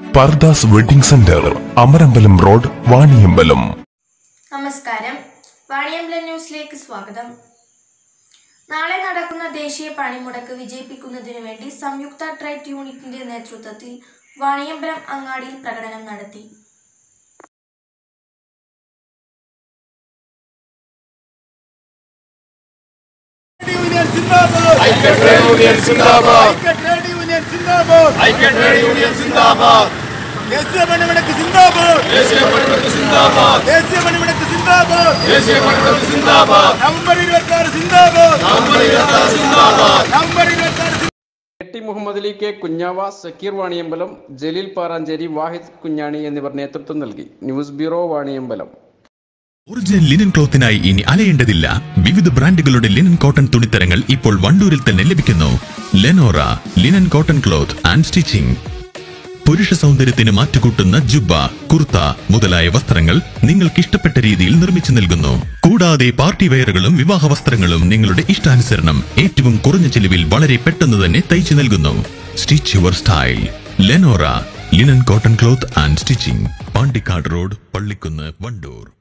purdahs wedding centre Amarambalam road Vaniyambalam നമസ്കാരം വാണിയമ്പലം ന്യൂസിലേക്ക് സ്വാഗതം നാളെ നടക്കുന്ന ദേശീയ പണിമുടക്ക് വിജയിപ്പിക്കുന്നതിനു വേണ്ടി സംയുക്ത ട്രേഡ് യൂണിറ്റിന്റെ നേതൃത്വത്തിൽ വാണിയമ്പലം അങ്ങാടിയിൽ പ്രകടനം നടത്തി യൂണിയൻ സിന്ദാബാദ് ഐക്യ ട്രേഡ് യൂണിയൻ സിന്ദാബാദ് ഐക്യ ട്രേഡ് യൂണിയൻ സിന്ദാബാദ് ഐക്യ ട്രേഡ് യൂണിയൻ സിന്ദാബാദ് ദേശീയ പണിമുടക്ക് സിന്ദാബാദ് ദേശീയ പണിമുടക്ക് സിന്ദാബാദ് ദേശീയ പണിമുടക്ക് സിന്ദാബാദ് ദേശീയ പണിമുടക്ക് സിന്ദാബാദ് നവംബർ ഇരുപത്തി ആറ് സിന്ദാബാദ് നവംബർ ഇരുപത്തി ആറ് സിന്ദാബാദ് നവംബർ ഇരുപത്തി ആറ് A T Muhammad Ali K Kunjava Sakkeer Vaniyambalam Jaleel Paranchery Wahid Kunjani എന്നിവർ നേതൃത്വം നൽകി news bureau Vaniyambalam original linen ക്ലോത്തിനായി ഇനി അലയേണ്ടതില്ല വിവിധ ബ്രാൻഡുകളുടെ ലിനൻ കോട്ടൺ തുണിത്തരങ്ങൾ ഇപ്പോൾ വണ്ടൂരിൽ തന്നെ ലഭിക്കുന്നു Lenora linen cotton cloth and stitching പുരുഷ സൗന്ദര്യത്തിന് മാറ്റുകൂട്ടുന്ന ജുബ്ബ കുർത്ത മുതലായ വസ്ത്രങ്ങൾ നിങ്ങൾക്ക് ഇഷ്ടപ്പെട്ട രീതിയിൽ നിർമ്മിച്ചു നൽകുന്നു കൂടാതെ പാർട്ടി വെയറുകളും വിവാഹ വസ്ത്രങ്ങളും നിങ്ങളുടെ ഇഷ്ടാനുസരണം ഏറ്റവും കുറഞ്ഞ ചെലവിൽ വളരെ പെട്ടെന്ന് തന്നെ തയ്ച്ചു നൽകുന്നു stitch your style Lenora linen cotton cloth and stitching Pandikkad road Pallikkunnu Wandoor